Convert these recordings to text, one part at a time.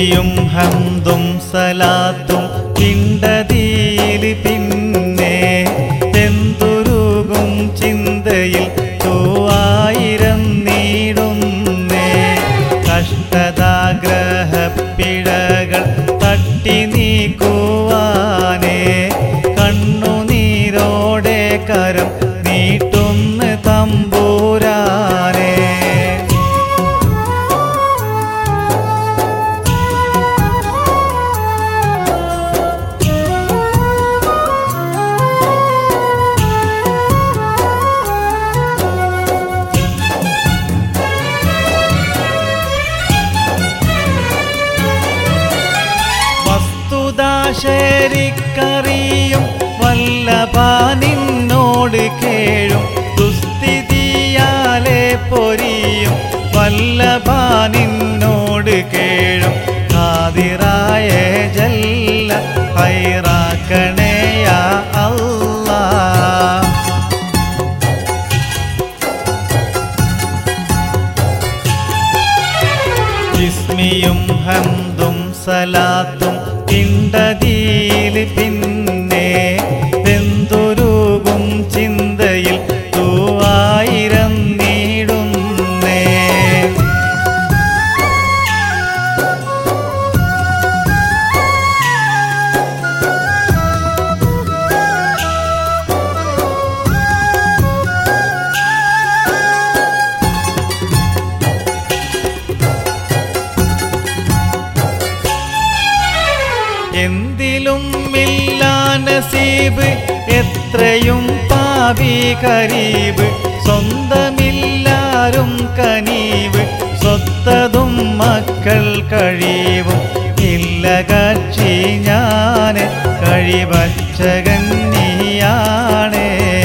ഇസ്മിയും ഹംദും സലാത്തും പിണ്ടതിയിൽ പിന്നെ തെന്തുരുകും ചിന്തയിൽ തൂവായിരം നീടുന്നേ കഷ്ടതാഗ്രഹപ്പിഴകൾ തട്ടി നീക്കുവാനേ കണ്ണുനീരോടെ കരം നീട്ടുന്ന തമ്പൂരാനേ വസ്തുത ശരിക്കറിയും വല്ലഭ നിന്നോട് കേഴും ദുസ്ഥിതിയാലെ പൊരിയും വല്ലഭ നിന്നോട് കേഴും ഹാതിറായ ജല്ല ഹൈറാക്കണേയ അല്ലാ ഇസ്മിയും ഹംദും സലാത്തും പിണ്ടതിയിൽ പിന്നെ വെന്തുരുകും ചിന്തയിൽ തൂവായിരം നീടുന്നേ എന്തിലും ഇല്ല നസീബ് എത്രയും പാപി കരീബ് സ്വന്തമില്ലാരും കനീവ് സ്വത്തതും മക്കൾ കഴിവും ഇല്ല കക്ഷി ഞാന് കഴിവച്ചകൻ നീയാണേ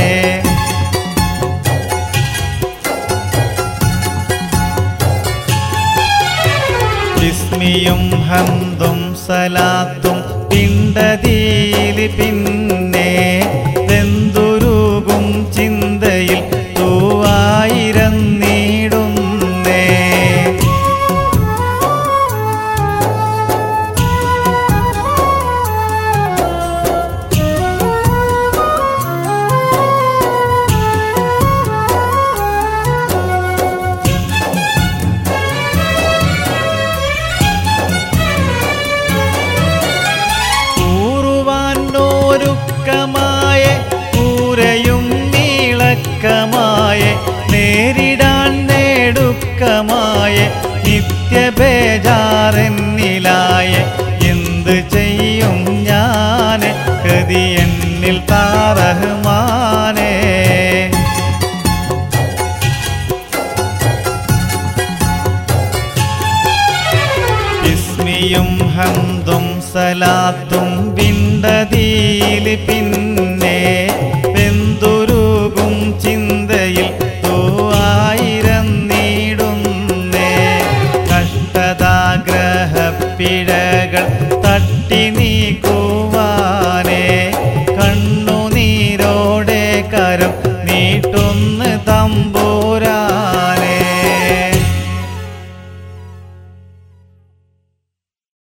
ഇസ്മിയും ഹംദും സലാത്തും പിണ്ടതിയിൽ പിന്നെ വെന്തുരുകും ചിന്തയിൽ തൂവായിരം നീടുന്നേ കൂറുവാനോരുക്കമായ കൂരയും നീളക്കമായ നേരിടാൻ നേടുക്കമായ നിത്യബേജാറെന്നിലായ എന്ത് ചെയ്യും ഞാൻ കതി എന്നിൽ താറഹ്മാനേ ഇസ്മിയും ഹംദും സലാത്തും ബിണ്ടതിയിൽ പിന്നെ വെന്തുരുകും ചിന്തയിൽ തൂവായിരം നീടുന്നേ കഷ്ടതാഗ്രഹപ്പിഴകൾ തട്ടി നീക്കുവാനേ കണ്ണുനീരോടെ കരം നീട്ടുന്ന തമ്പ